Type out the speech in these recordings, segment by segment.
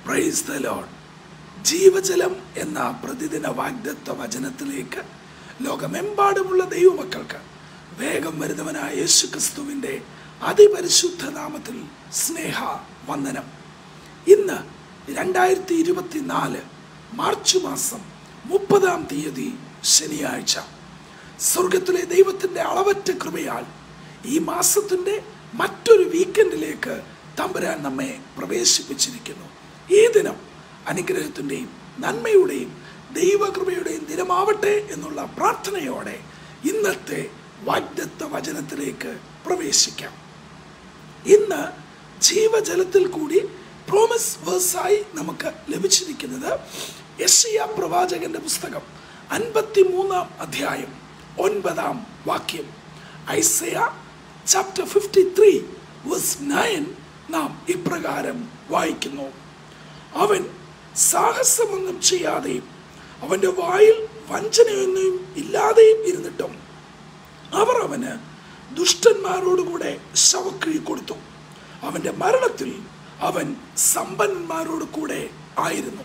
praise the load ജീവജലം എന്ന പ്രതിദിന വാഗ്ദത്ത വചനത്തിലേക്ക് ലോകമെമ്പാടുമുള്ള ദൈവമക്കൾക്ക് വേഗം വരുന്നവനായ യേശു ക്രിസ്തുവിൻ്റെ അതിപരിശുദ്ധ നാമത്തിൽ സ്നേഹ വന്ദനം ഇന്ന് രണ്ടായിരത്തി ഇരുപത്തിനാല് മാർച്ച് മാസം മുപ്പതാം തീയതി ശനിയാഴ്ച സ്വർഗത്തിലെ ദൈവത്തിൻ്റെ അളവറ്റ കൃപയാൽ ഈ മാസത്തിൻ്റെ മറ്റൊരു വീക്കെൻഡിലേക്ക് തമ്പുരാൻ നമ്മെ പ്രവേശിപ്പിച്ചിരിക്കുന്നു ഈ ദിനം അനുഗ്രഹത്തിൻ്റെയും നന്മയുടെയും ദൈവകൃപയുടെയും ദിനമാവട്ടെ എന്നുള്ള പ്രാർത്ഥനയോടെ ഇന്നത്തെ വാഗ്ദത്ത വചനത്തിലേക്ക് പ്രവേശിക്കാം ഇന്ന് ജീവജലത്തിൽ കൂടി പ്രോമിസ് വേഴ്സായി നമുക്ക് ലഭിച്ചിരിക്കുന്നത് യശയ പ്രവാചകന്റെ പുസ്തകം അൻപത്തി മൂന്നാം അധ്യായം ഒൻപതാം വാക്യം Isaiah chapter fifty three verse nine നാം ഇപ്രകാരം വായിക്കുന്നു അവൻ സാഹസമൊന്നും ചെയ്യാതെയും അവൻ്റെ വായിൽ വഞ്ചനയൊന്നും ഇല്ലാതെയും ഇരുന്നിട്ടും അവർ അവന് ദുഷ്ടന്മാരോടുകൂടെ ശവക്കിഴി കൊടുത്തു അവന്റെ മരണത്തിൽ അവൻ സമ്പന്നന്മാരോട് കൂടെ ആയിരുന്നു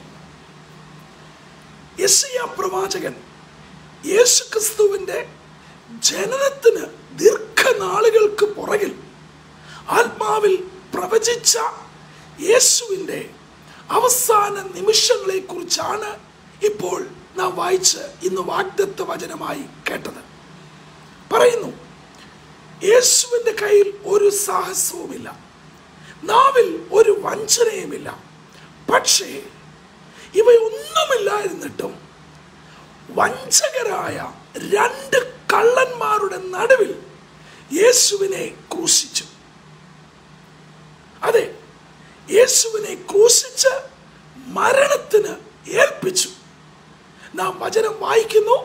യശയ പ്രവാചകൻ യേശുക്രിസ്തുവിന്റെ ജനനത്തിന് ദീർഘനാളുകൾക്ക് പുറകിൽ ആത്മാവിൽ പ്രവചിച്ച യേശുവിൻ്റെ അവസാന നിമിഷങ്ങളെ കുറിച്ചാണ് ഇപ്പോൾ നാം വായിച്ച് ഇന്ന് വാഗ്ദത്ത വചനമായി കേട്ടത് പറയുന്നു യേശുവിൻ്റെ കയ്യിൽ ഒരു സാഹസവുമില്ല നാവിൽ ഒരു വഞ്ചനയുമില്ല പക്ഷേ ഇവയൊന്നുമില്ലായിരുന്നിട്ടും വഞ്ചകരായ രണ്ട് കള്ളന്മാരുടെ നടുവിൽ യേശുവിനെ ക്രൂശിച്ചു അതെ യേശുവിനെ ക്രൂശിച്ച് മരണത്തിന് ഏൽപ്പിച്ചു നാം വചനം വായിക്കുന്നു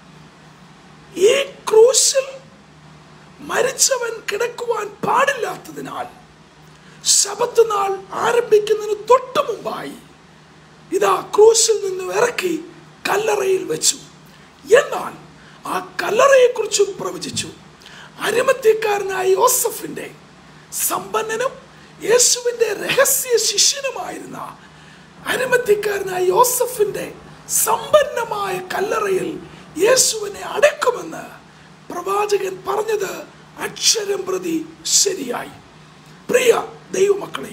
ഈ ക്രൂശിൽ മരിച്ചവൻ കിടക്കുവാൻ പാടില്ലാത്തതിനാൽ ശബത്ത് നാൾ ആരംഭിക്കുന്നതിന് തൊട്ടു മുമ്പായി ഇതാ ക്രൂശിൽ നിന്ന് ഇറക്കി കല്ലറയിൽ വെച്ചു എന്നാൽ ആ കല്ലറയെക്കുറിച്ചും പ്രവചിച്ചു അരമത്യക്കാരനായ യോസഫിന്റെ സമ്പന്നനും യേശുവിന്റെ രഹസ്യ ശിഷ്യനുമായിരുന്ന അരമത്യക്കാരനായ യോസഫിന്റെ സമ്പന്നമായ കല്ലറയിൽ യേശുവിനെ അടക്കുമെന്ന് പ്രവാചകൻ പറഞ്ഞത് അക്ഷരം പ്രതി ശരിയായി പ്രിയ ദൈവമക്കളെ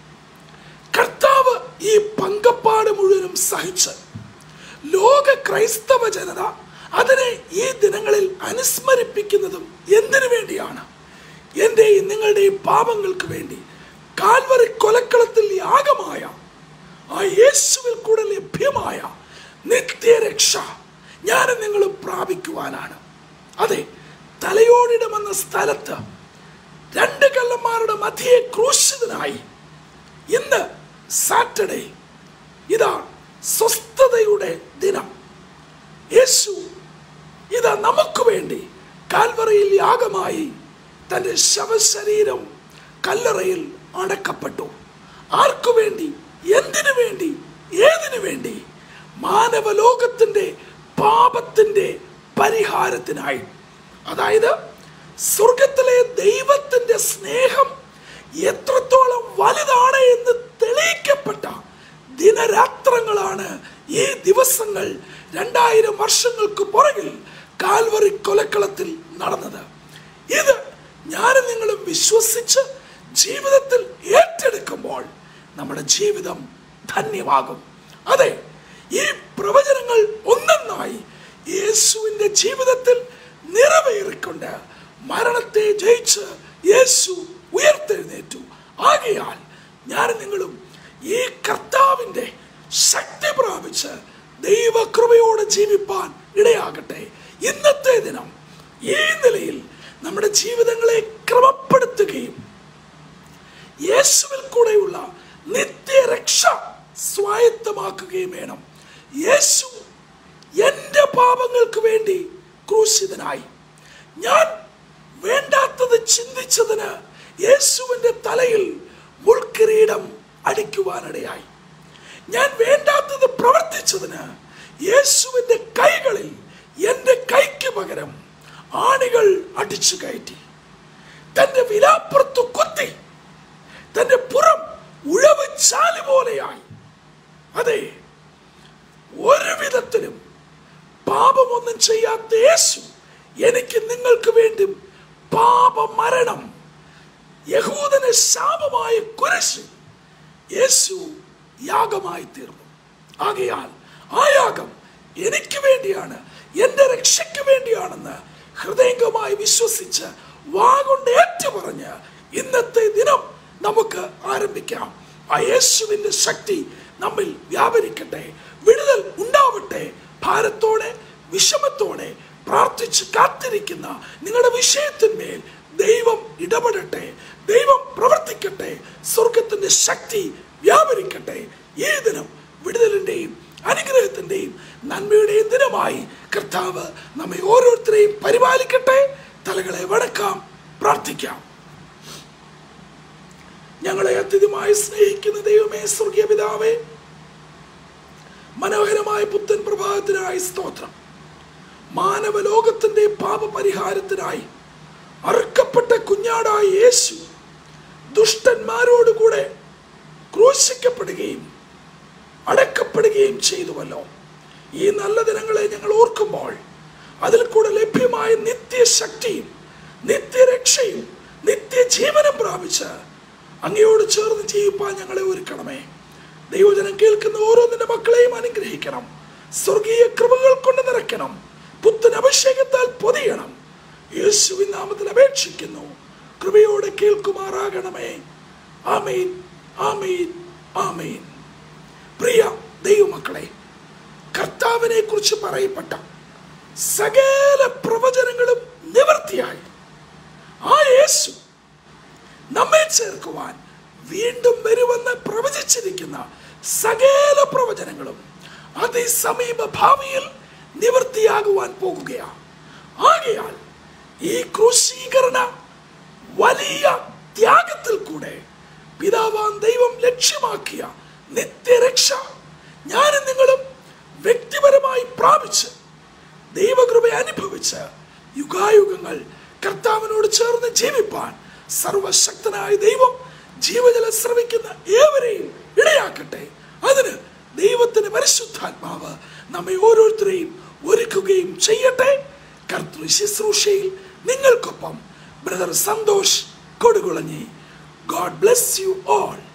കർത്താവ് ഈ പങ്കപ്പാട് മുഴുവനും സഹിച്ച് ലോക ക്രൈസ്തവ ജനത അതിനെ ഈ ദിനങ്ങളിൽ അനുസ്മരിപ്പിക്കുന്നതും എന്തിനു വേണ്ടിയാണ് എൻ്റെയും നിങ്ങളുടെയും പാപങ്ങൾക്ക് വേണ്ടി കാൽവറി കൊലക്കളത്തിൽ യാഗമായ ആ യേശുവിൽ കൂടെ ലഭ്യമായ നിത്യരക്ഷ ഞാനും നിങ്ങളും പ്രാപിക്കുവാനാണ് അതെ തലയോടിടമെന്ന സ്ഥലത്ത് രണ്ട് കള്ളന്മാരുടെ മധ്യയെ ക്രൂശിതനായി ഇന്ന് സാറ്റർഡേ ഇതാ സ്വസ്ഥതയുടെ ദിനം യേശു ഇതാ നമുക്ക് വേണ്ടി കാൽവറയിൽ യാഗമായി തൻ്റെ ശവശരീരം കല്ലറയിൽ അടക്കപ്പെട്ടു ആർക്കു വേണ്ടി എന്തിനു വേണ്ടി ഏതിനു വേണ്ടി മാനവലോകത്തിൻ്റെ പാപത്തിൻ്റെ പരിഹാരത്തിനായി അതായത് സ്വർഗത്തിലെ ദൈവത്തിൻ്റെ സ്നേഹം എത്രത്തോളം വലുതാണ് എന്ന് തെളിയിക്കപ്പെട്ട ദിനരാത്രങ്ങളാണ് ഈ ദിവസങ്ങൾ രണ്ടായിരം വർഷങ്ങൾക്ക് പുറകിൽ കാൽവറി കൊലക്കളത്തിൽ നടന്നത് ഇത് ഞാനും നിങ്ങളും വിശ്വസിച്ച് ജീവിതത്തിൽ ഏറ്റെടുക്കുമ്പോൾ നമ്മുടെ ജീവിതം ധന്യമാകും അതെ ഈ പ്രവചനങ്ങൾ ഒന്നൊന്നായി യേശുവിൻ്റെ ജീവിതത്തിൽ നിറവേറിക്കൊണ്ട് മരണത്തെ ജയിച്ച് യേശു ഉയർത്തെഴുന്നേറ്റു ആകയാൽ ഞാൻ നിങ്ങളും ഈ കർത്താവിൻ്റെ ശക്തി പ്രാപിച്ച് ദൈവകൃപയോടെ ജീവിപ്പാൻ ഇടയാകട്ടെ ഇന്നത്തെ ദിനം ഈ നിലയിൽ നമ്മുടെ ജീവിതങ്ങളെ ക്രമപ്പെടുത്തുകയും യേശുവിൽ കൂടെയുള്ള നിത്യരക്ഷ സ്വായത്തമാക്കുകയും വേണം യേശു എൻ്റെ പാപങ്ങൾക്ക് വേണ്ടി ക്രൂശിതനായി ഞാൻ വേണ്ടാത്തത് ചിന്തിച്ചതിന് യേശുവിൻ്റെ തലയിൽ മുൾക്കിരീടം അടിക്കുവാനിടയായി ഞാൻ വേണ്ടാത്തത് പ്രവർത്തിച്ചതിന് യേശുവിൻ്റെ കൈകളിൽ എൻ്റെ കൈക്ക് പകരം ആണികൾ അടിച്ചു കയറ്റി തന്റെ വിലാപ്പുറത്ത് കുത്തി തന്റെ പുറം ഉഴവ് ചാല് പോലെയായി അതെ ഒരു വിധത്തിലും പാപമൊന്നും ചെയ്യാത്ത യേശു എനിക്ക് നിങ്ങൾക്ക് വേണ്ടി പാപമരണം യഹൂദന് ശാപമായ കുരിശ് യേശു യാഗമായി തീർന്നു ആകയാൽ ആ യാഗം എനിക്ക് വേണ്ടിയാണ് എൻ്റെ രക്ഷയ്ക്ക് വേണ്ടിയാണെന്ന് ഹൃദയംഗമായി വിശ്വസിച്ച് വാഗൊണ്ട് ഏറ്റുപറഞ്ഞ് ഇന്നത്തെ ദിനം നമുക്ക് ആരംഭിക്കാം ആ യേശുവിന്റെ ശക്തി നമ്മിൽ വ്യാപരിക്കട്ടെ വിടുതൽ ഉണ്ടാവട്ടെ ഭാരത്തോടെ വിഷമത്തോടെ പ്രാർത്ഥിച്ച് കാത്തിരിക്കുന്ന നിങ്ങളുടെ വിഷയത്തിന്മേൽ ദൈവം ഇടപെടട്ടെ ദൈവം പ്രവർത്തിക്കട്ടെ സ്വർഗത്തിന്റെ ശക്തി വ്യാപരിക്കട്ടെ ഈ ദിനം വിടുതലിന്റെയും അനുഗ്രഹത്തിന്റെയും നന്മയുടെയും ദിനമായി കർത്താവ് നമ്മെ ഓരോരുത്തരെയും പരിപാലിക്കട്ടെ തലകളെ വണക്കാം പ്രാർത്ഥിക്കാം ഞങ്ങളെ അത്യധികമായി സ്നേഹിക്കുന്ന ദൈവമേ സ്വർഗീയ പിതാവേ മനോഹരമായ പുത്തൻ പ്രഭാതത്തിനായി സ്തോത്രം മാനവലോകത്തിന്റെ പാപപരിഹാരത്തിനായി അറുക്കപ്പെട്ട കുഞ്ഞാടായ യേശു ദുഷ്ടന്മാരോടുകൂടെ ക്രൂശിക്കപ്പെടുകയും അടക്കപ്പെടുകയും ചെയ്തുവല്ലോ ഈ നല്ല ദിനങ്ങളെ ഞങ്ങൾ ഓർക്കുമ്പോൾ അതിൽ കൂടെ ലഭ്യമായ നിത്യശക്തിയും നിത്യരക്ഷയും നിത്യജീവനം പ്രാപിച്ച് അങ്ങയോട് ചേർന്ന് ജീവിപ്പാൻ ഞങ്ങളെ ഒരുക്കണമേ ദൈവജനം കേൾക്കുന്ന ഓരോന്നിന്റെ മക്കളെയും അനുഗ്രഹിക്കണം സ്വർഗീയ കൃപകൾ കൊണ്ട് നിറയ്ക്കണം പുത്തൻ അഭിഷേകത്താൽ പൊതിയണം യേശുവിൻ നാമത്തിൽ അപേക്ഷിക്കുന്നു കൃപയോടെ കേൾക്കുമാറാകണമേ ആമീൻ ആമീൻ ആമീൻ പ്രിയ ദൈവമക്കളെ കർത്താവിനെ കുറിച്ച് പറയപ്പെട്ട സകല പ്രവചനങ്ങളും നിവർത്തിയായി ആ യേശു നമ്മെ ചേർക്കുവാൻ വീണ്ടും വരുമെന്ന് പ്രവചിച്ചിരിക്കുന്ന സകല പ്രവചനങ്ങളും അതിസമീപ ഭാവിയിൽ നിവൃത്തിയാകുവാൻ പോകുകയാണ് ആകയാൽ ഈ ക്രൂശീകരണ വലിയ ത്യാഗത്തിൽ കൂടെ പിതാവാൻ ദൈവം ലക്ഷ്യമാക്കിയ നിത്യരക്ഷ ഞാനും നിങ്ങളും വ്യക്തിപരമായി പ്രാപിച്ച് ദൈവകൃപ അനുഭവിച്ച് യുഗായുഗങ്ങൾ കർത്താവിനോട് ചേർന്ന് ജീവിപ്പാൻ സർവശക്തനായ ദൈവം ജീവജല ശ്രമിക്കുന്ന ഏവരെയും ഇടയാക്കട്ടെ അതിന് ദൈവത്തിന്റെ പരിശുദ്ധാത്മാവ് നമ്മെ ഓരോരുത്തരെയും ഒരുക്കുകയും ചെയ്യട്ടെ കർത്തൃ ശുശ്രൂഷയിൽ നിങ്ങൾക്കൊപ്പം brother Santhosh Kodukulanji God bless you all